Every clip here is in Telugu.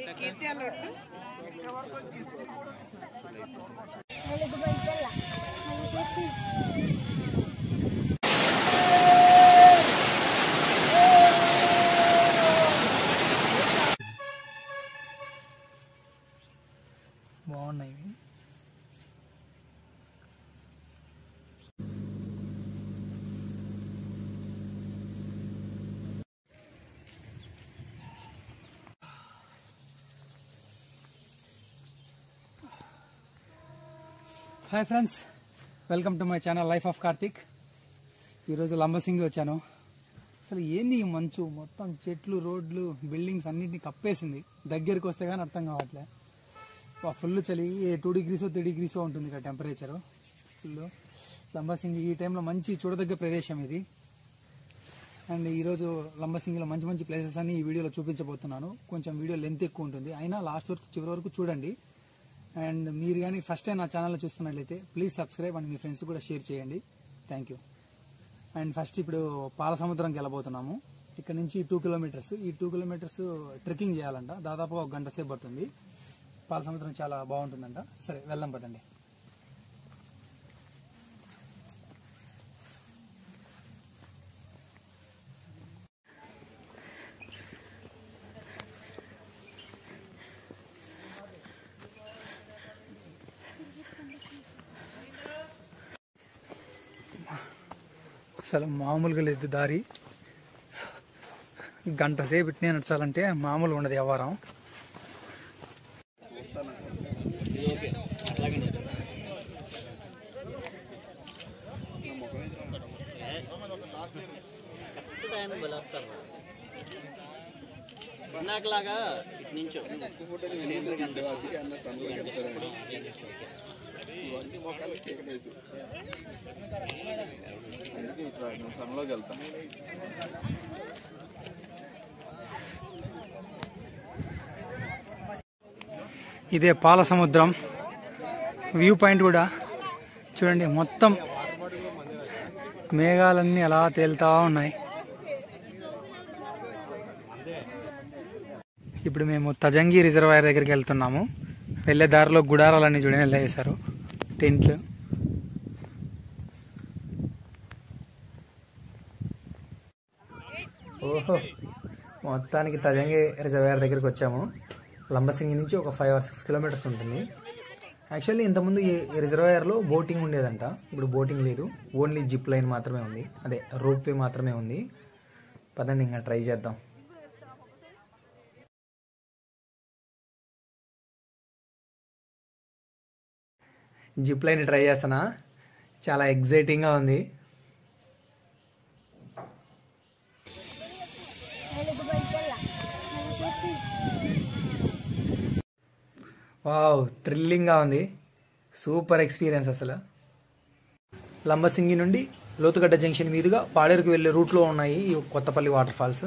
బాగున్నాయి ఇవి. Hi friends welcome to my channel life of Karthik ఈరోజు లంబసింగి వచ్చాను అసలు ఏంది ఈ మంచు మొత్తం చెట్లు రోడ్లు బిల్డింగ్స్ అన్నింటినీ కప్పేసింది దగ్గరికి వస్తే కానీ అర్థం కావట్లే ఫుల్ చలి టూ డిగ్రీసో త్రీ డిగ్రీసో ఉంటుంది ఇక్కడ టెంపరేచర్ ఫుల్ లంబసింగి ఈ టైంలో మంచి చూడదగ్గ ప్రదేశం ఇది అండ్ ఈరోజు లంబసింగిలో మంచి మంచి ప్లేసెస్ అన్ని ఈ వీడియోలో చూపించబోతున్నాను కొంచెం వీడియో లెంత్ ఎక్కువ ఉంటుంది అయినా లాస్ట్ వరకు చివరి వరకు చూడండి అండ్ మీరు కానీ ఫస్ట్ టైం నా ఛానల్ చూస్తున్నట్లయితే ప్లీజ్ సబ్స్క్రైబ్ అండ్ మీ ఫ్రెండ్స్ కూడా షేర్ చేయండి థ్యాంక్ యూ అండ్ ఫస్ట్ ఇప్పుడు పాల సముద్రంకి వెళ్ళబోతున్నాము ఇక్కడ నుంచి టూ కిలోమీటర్స్ ఈ టూ కిలోమీటర్స్ ట్రెక్కింగ్ చేయాలంట దాదాపు ఒక గంట సేపు పడుతుంది పాల సముద్రం చాలా బాగుంటుందంట సరే వెళ్దాం పదండి అసలు మామూలుగా లేదు దారి గంట సేపు ఇట్నే నడచాలంటే మామూలుగా ఉండదు వ్యవహారం ఇందాకలాగా ఇటు నుంచో సన్లోకి వెళ్తాం ఇదే పాల సముద్రం వ్యూ పాయింట్ కూడా చూడండి మొత్తం మేఘాలన్నీ అలా తేలుతా ఉన్నాయి ఇప్పుడు మేము తజంగి రిజర్వాయర్ దగ్గరికి వెళ్తున్నాము వెళ్ళే దారిలో గుడారాలన్నీ చూడండి వేశారు టెంట్లు ఓహో మొత్తానికి తజంగి రిజర్వాయర్ దగ్గరికి వచ్చాము లంబసింగి నుంచి ఒక ఫైవ్ ఆర్ సిక్స్ కిలోమీటర్స్ ఉంటుంది యాక్చువల్లీ ఇంతకుముందు ఈ ఈ రిజర్వాయర్లో బోటింగ్ ఉండేదంట ఇప్పుడు బోటింగ్ లేదు ఓన్లీ జిప్ లైన్ మాత్రమే ఉంది అదే రోప్ వే మాత్రమే ఉంది పదండి ఇంకా ట్రై చేద్దాం జిప్ లైన్ ట్రై చేస్తానా చాలా ఎగ్జైటింగ్గా ఉంది వావ్ థ్రిల్లింగ్గా ఉంది సూపర్ ఎక్స్పీరియన్స్ అసలు లంబసింగి నుండి లోతుగడ్డ జంక్షన్ మీదుగా పాడేరుకు వెళ్ళే రూట్లో ఉన్నాయి ఈ Kothapalli waterfalls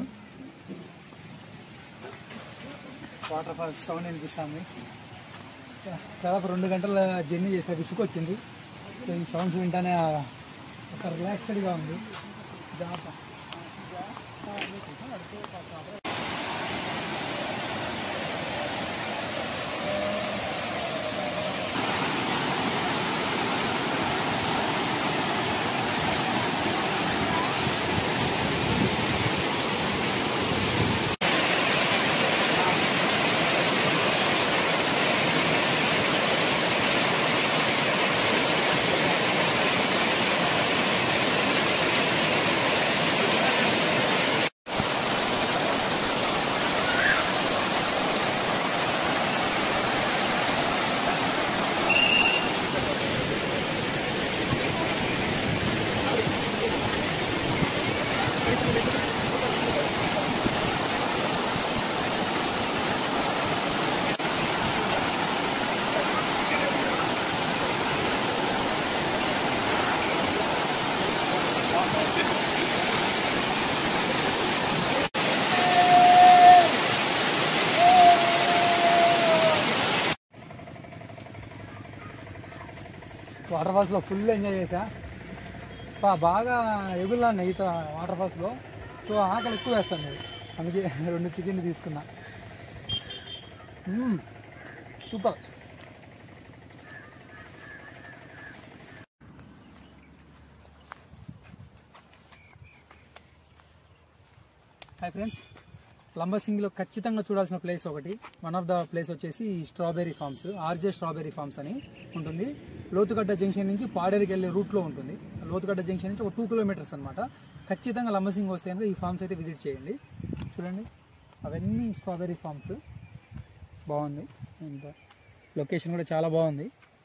waterfalls sound వినిపిస్తుంది దాదాపు రెండు గంటల జర్నీ చేసే విసుగు వచ్చింది సో ఈ సౌండ్స్ వింటానే ఒక రిలాక్స్డ్గా ఉంది జాప వాటర్ ఫాల్స్లో ఫుల్ ఎంజాయ్ చేశా బా బాగా ఎగురులాన్ని ఈత వాటర్ ఫాల్స్లో సో ఆకలి ఎక్కువ వేస్తాను నేను అందుకే రెండు చికెన్ తీసుకున్నా సూపర్ హాయ్ ఫ్రెండ్స్ లంబసింగిలో ఖచ్చితంగా చూడాల్సిన ప్లేస్ ఒకటి వన్ ఆఫ్ ద ప్లేస్ వచ్చేసి స్ట్రాబెరీ ఫార్మ్స్ ఆర్జే స్ట్రాబెరీ ఫార్మ్స్ అని ఉంటుంది లోతుగడ్డ జంక్షన్ నుంచి పాడేరుకి వెళ్ళే రూట్లో ఉంటుంది లోతుగడ్డ జంక్షన్ నుంచి ఒక టూ కిలోమీటర్స్ అనమాట ఖచ్చితంగా లంబసింగ్ వస్తే కనుక ఈ ఫార్మ్స్ అయితే విజిట్ చేయండి చూడండి అవన్నీ స్ట్రాబెరీ ఫార్మ్స్ బాగుంది ఇంకా లొకేషన్ కూడా చాలా బాగుంది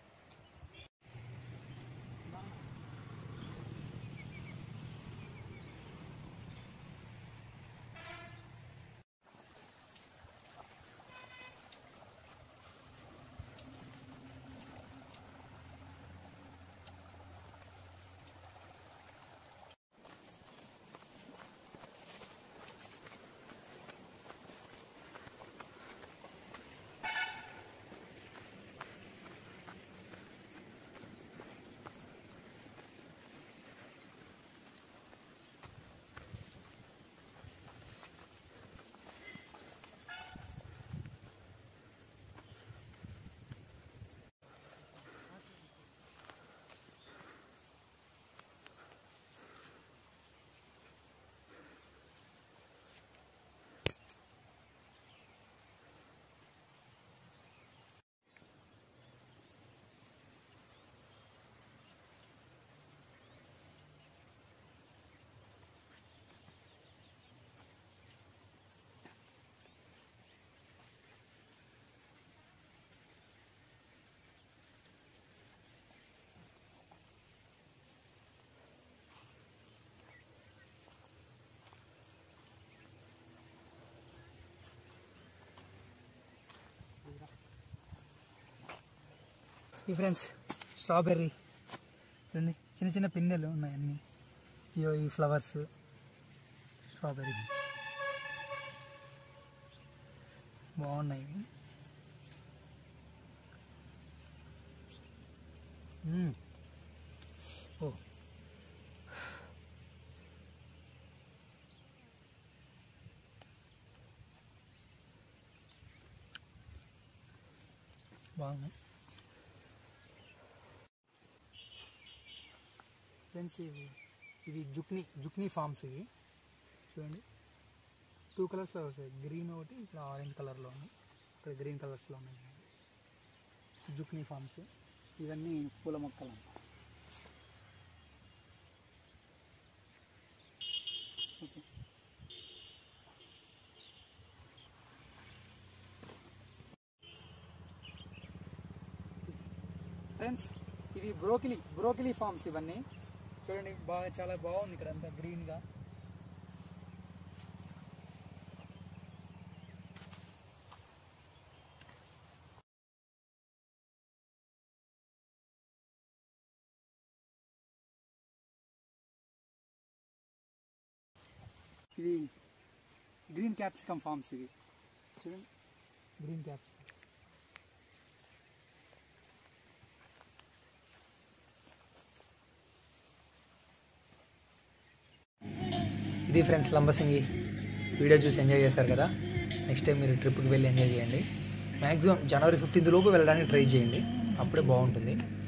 ఈ ఫ్రెండ్స్ స్ట్రాబెర్రీ చూడండి చిన్న చిన్న పిందెలు ఉన్నాయి అన్ని ఇయో ఈ ఫ్లవర్స్ స్ట్రాబెర్రీ బాగున్నాయి ఇవి. మ్మ్. ఓ బాగున్నాయి ఫ్రెండ్స్ ఇవి ఇవి జుక్ని జుక్ని ఫార్మ్స్ ఇవి చూడండి టూ కలర్స్లో వస్తాయి గ్రీన్ ఒకటి ఇక్కడ ఆరెంజ్ కలర్లో ఉన్నాయి ఇక్కడ గ్రీన్ కలర్స్లో ఉన్నాయి జుక్ని ఫార్మ్స్ ఇవన్నీ పూల మొక్కలు అన్నమాట. ఓకే ఫ్రెండ్స్ ఇవి బ్రోకిలీ బ్రోకిలీ ఫార్మ్స్ ఇవన్నీ చూడండి బాగా చాలా బాగుంది ఇక్కడ అంతా గ్రీన్గా ఇది గ్రీన్ క్యాప్సికమ్ ఫార్మ్స్ ఇవి చూడండి గ్రీన్ క్యాప్సికమ్ ఇది ఫ్రెండ్స్ లంబసింగి వీడియో చూసి ఎంజాయ్ చేస్తారు కదా నెక్స్ట్ టైం మీరు ట్రిప్కి వెళ్ళి ఎంజాయ్ చేయండి మ్యాక్సిమం జనవరి ఫిఫ్టీన్త్ లోపు వెళ్ళడానికి ట్రై చేయండి అప్పుడే బాగుంటుంది